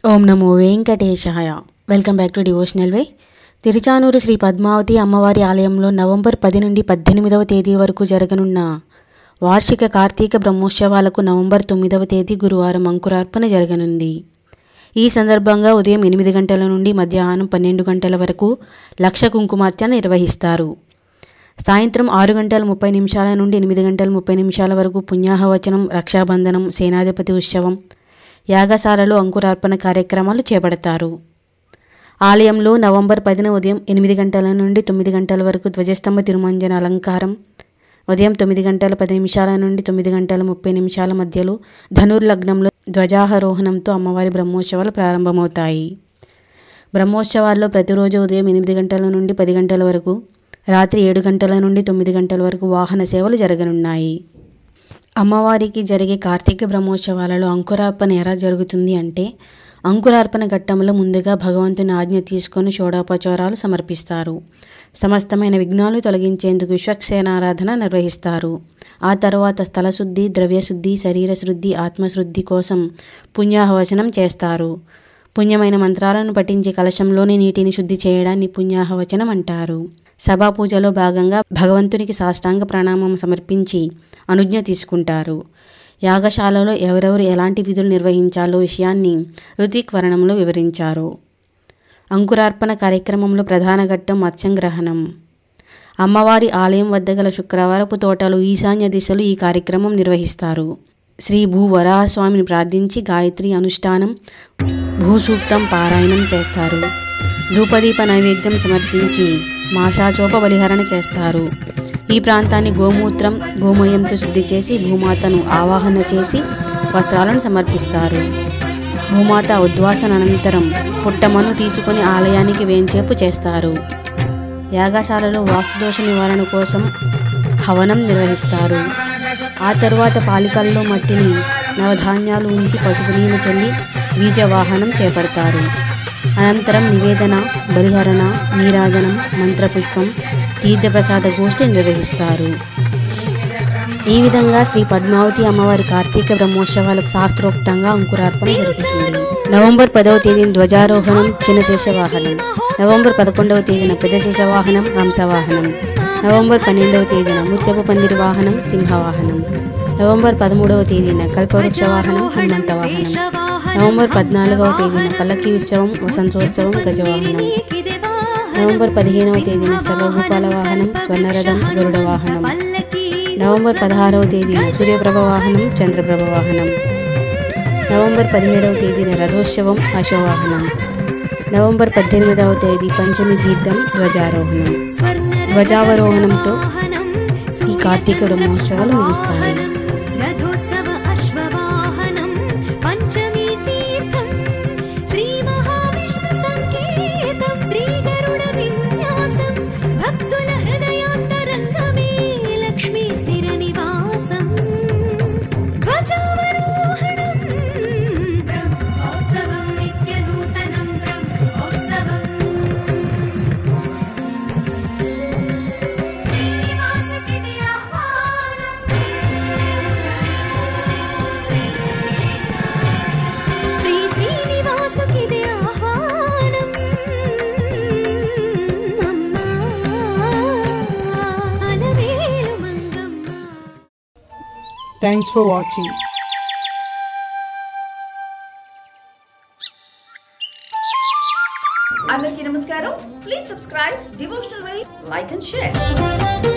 ఓం నమో వెంకటేశాయ welcome back to devotional way Tiruchanur Sri Padmavati అమ్మవారి ఆలయంలో నవంబర్ పది నుండి పద్దెనిమిదవ తేదీ వరకు జరగనున్న వార్షిక కార్తీక బ్రహ్మోత్సవాలకు నవంబర్ తొమ్మిదవ తేదీ గురువారం అంకురార్పణ జరగనుంది ఈ సందర్భంగా ఉదయం ఎనిమిది గంటల నుండి మధ్యాహ్నం పన్నెండు గంటల వరకు లక్ష కుంకుమార్చన నిర్వహిస్తారు సాయంత్రం ఆరు గంటల ముప్పై నిమిషాల నుండి ఎనిమిది గంటల ముప్పై నిమిషాల వరకు పుణ్యాహవచనం రక్షాబంధనం సేనాధిపతి ఉత్సవం యాగశాలలో అంకురార్పణ కార్యక్రమాలు చేపడతారు ఆలయంలో నవంబర్ పదిన ఉదయం ఎనిమిది గంటల నుండి తొమ్మిది గంటల వరకు ధ్వజస్తంభ తిరుమంజన అలంకారం ఉదయం తొమ్మిది గంటల పది నిమిషాల నుండి తొమ్మిది గంటల ముప్పై నిమిషాల మధ్యలో ధనుర్లగ్నంలో ధ్వజారోహణంతో అమ్మవారి బ్రహ్మోత్సవాలు ప్రారంభమవుతాయి బ్రహ్మోత్సవాల్లో ప్రతిరోజు ఉదయం ఎనిమిది గంటల నుండి పది గంటల వరకు రాత్రి ఏడు గంటల నుండి తొమ్మిది గంటల వరకు వాహన సేవలు జరగనున్నాయి అమ్మవారికి జరిగే కార్తీక బ్రహ్మోత్సవాలలో అంకురార్పణ ఎలా జరుగుతుంది అంటే అంకురార్పణ ఘట్టంలో ముందుగా భగవంతుని ఆజ్ఞ తీసుకొని షోడాపచారాలు సమర్పిస్తారు సమస్తమైన విఘ్నాలు తొలగించేందుకు విశ్వక్సేనారాధన నిర్వహిస్తారు ఆ తర్వాత స్థలశుద్ధి ద్రవ్యశుద్ధి శరీర శుద్ధి ఆత్మశుద్ధి కోసం పుణ్యాహవచనం చేస్తారు పుణ్యమైన మంత్రాలను పఠించి కలశంలోని నీటిని శుద్ధి చేయడాన్ని పుణ్యాహవచనం అంటారు సభా పూజలో భాగంగా భగవంతునికి సాష్టాంగ ప్రణామం సమర్పించి అనుజ్ఞ తీసుకుంటారు యాగశాలలో ఎవరెవరు ఎలాంటి విధులు నిర్వహించాలో విషయాన్ని ఋతిక్వరణంలో వివరించారు అంకురార్పణ కార్యక్రమంలో ప్రధాన ఘట్టం మత్స్యంగ్రహణం అమ్మవారి ఆలయం వద్ద గల శుక్రవారపు తోటలు ఈశాన్య దిశలు ఈ కార్యక్రమం నిర్వహిస్తారు శ్రీ భూ వరాహస్వామిని ప్రార్థించి గాయత్రి అనుష్ఠానం భూసూక్తం పారాయణం చేస్తారు ధూపదీప నైవేద్యం సమర్పించి మాషాచోప బలిహరణ చేస్తారు ఈ ప్రాంతాన్ని గోమూత్రం గోమయంతో శుద్ధి చేసి భూమాతను ఆవాహన చేసి వస్త్రాలను సమర్పిస్తారు భూమాత ఉద్వాసన అనంతరం పుట్టమను తీసుకొని ఆలయానికి వేంచేపు చేస్తారు యాగశాలలో వాస్తుదోష నివారణ కోసం హవనం నిర్వహిస్తారు ఆ తరువాత పాలికల్లో మట్టిని నవధాన్యాలు ఉంచి పసుపు నీళ్లు చల్లి బీజవాహనం చేపడతారు అనంతరం నివేదన బలిహరణ నీరాజనం మంత్రపుష్పం తీర్థప్రసాద గోష్ఠి నిర్వహిస్తారు ఈ విధంగా శ్రీ పద్మావతి అమ్మవారి కార్తీక బ్రహ్మోత్సవాలకు శాస్త్రోక్తంగా అంకురార్పణ జరుగుతుంది నవంబర్ పదవ తేదీన ధ్వజారోహణం చిన్నశేష వాహనం నవంబర్ పదకొండవ తేదీన పెద్దశేష వాహనం హంసవాహనం నవంబర్ పన్నెండవ తేదీన ముత్యపు పందిరి వాహనం సింహవాహనం నవంబర్ పదమూడవ తేదీన కల్పవృక్ష వాహనం హనుమంత వాహనం నవంబర్ పద్నాలుగవ తేదీన పల్లకి ఉత్సవం వసంతోత్సవం గజవాహనం నవంబర్ పదిహేనవ తేదీన సర్వభూపాల వాహనం స్వర్ణరథం గరుడ వాహనం నవంబర్ పదహారవ తేదీన సూర్యప్రభ వాహనం చంద్రప్రభ వాహనం నవంబర్ పదిహేడవ తేదీన రథోత్సవం అశోవాహనం నవంబర్ పద్దెనిమిదవ తేదీ పంచమి తీర్థం ధ్వజారోహణం ధ్వజావరోహణంతో ఈ కార్తీక బ్రహ్మోత్సవాలు ముగుస్తాయి రథోత్సవ అశ్వవాహనం పంచమీ తీర్థం శ్రీ మహావిష్ణు సంకేతం శ్రీ గరుడ విన్యాసం భక్తుల హృదయాంతరంగమే లక్ష్మీ స్థిర నివాసం ధ్వజావరోహణం బ్రహ్మోత్సవం నిత్య నూతనం బ్రహ్మోత్సవం శ్రీనివాసకిది ఆహ్వానం శ్రీ శ్రీనివాసుకిది ఆహ్వానం అమ్మా అలవేలు మంగమ్మ Thanks for watching. అందరికీ నమస్కారం please subscribe devotional way like and share